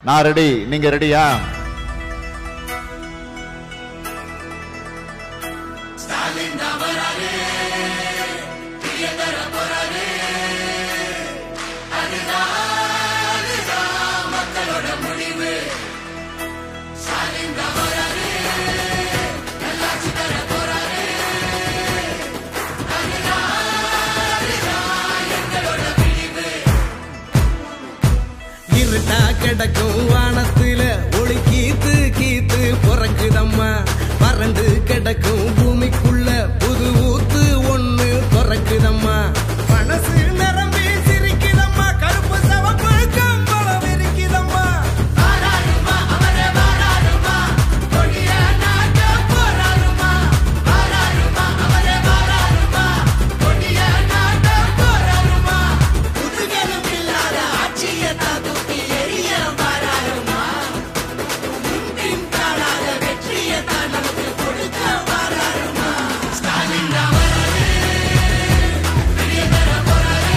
நான் ரெடி நீங்க ரெடியா இருட்டா கிடக்கும் வானத்துல ஒளி கீத்து கீத்து பிறக்குதம்மா வறண்டு கிடக்கும் பூமிக்குள்ள புது ஊத்து ஒண்ணு பிறக்குதம்மா மனசு நிரம்பி சிரிக்குதம்மா கருப்பு சவப்பு கம்பளம் இருக்குதம்மா வாராருமா, அவரே வாராருமா, கொடிய நாட்ட போராருமா. வாராருமா, அவரே வாராருமா, கொடிய நாட்ட போராருமா. புதுகெலும் இல்லாத ஆட்சியை ததுக்கி எரிய வாராருமா. முன்பின் காணாத வெற்றியை தான் நமக்கு கொடுக்க வாராருமா. ஸ்டாலின் தான் வராரு, வெளியே தர போறாரு.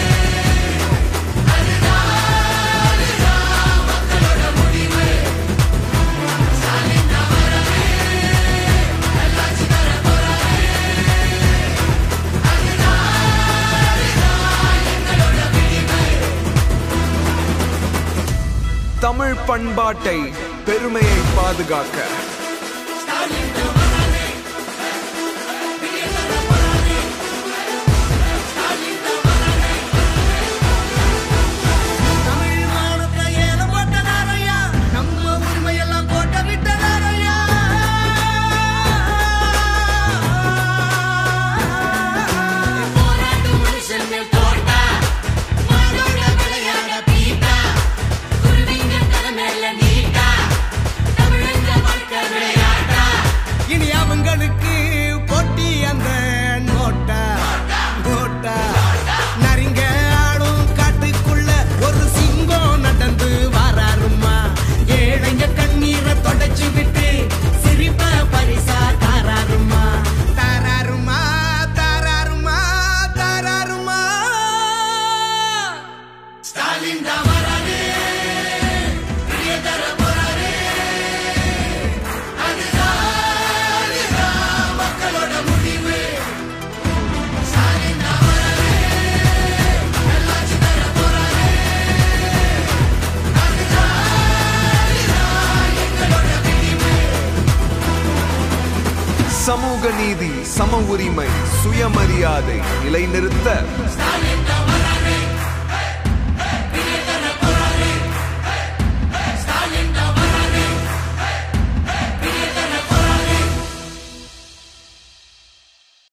அதுதான், அதுதான் மக்களோட முடிவு. ஸ்டாலின் தான் வராரு, நல்லாட்சி தர போறாரு. அதுதான், அதுதான் எங்களோட விடிவு. தமிழ் பண்பாட்டை பெருமையை பாதுகாக்க தமிழ் மானத்தை ஏலம் போட்டதாரையா நம்ம உரிமையெல்லாம் கோட்டை விட்டதாரையா போராட்டம் மனுஷன் மேல் தோட்டா மாடோட விளையாட பீட்டா குருவிங்க தலை மேல நீட்டா தமிழங்க வாழ்க்கை விளையாட்டா இனி அவங்களுக்கு போட்டி அந்த நோட்டா நோட்டா நரிங்க ஆடும் காட்டுக்குள்ள ஒரு சிங்கம் நடந்து வராருமா ஏழைங்க கண்ணீரை தொடச்சு விட்டு சிரிப்ப பரிசா தாராருமா தாராருமா தாராருமா தாராருமா ஸ்டாலின் தான் வராரு வெளியே தர போறாரு அதுதான் அதுதான் மக்களோட முடிவு ஸ்டாலின் தான் வராரு நல்லாட்சி தர போறாரு அதுதான் அதுதான் எங்களோட விடிவு சமூக நீதி சம உரிமை சுயமரியாதை நிலைநிறுத்த ஸ்டாலின்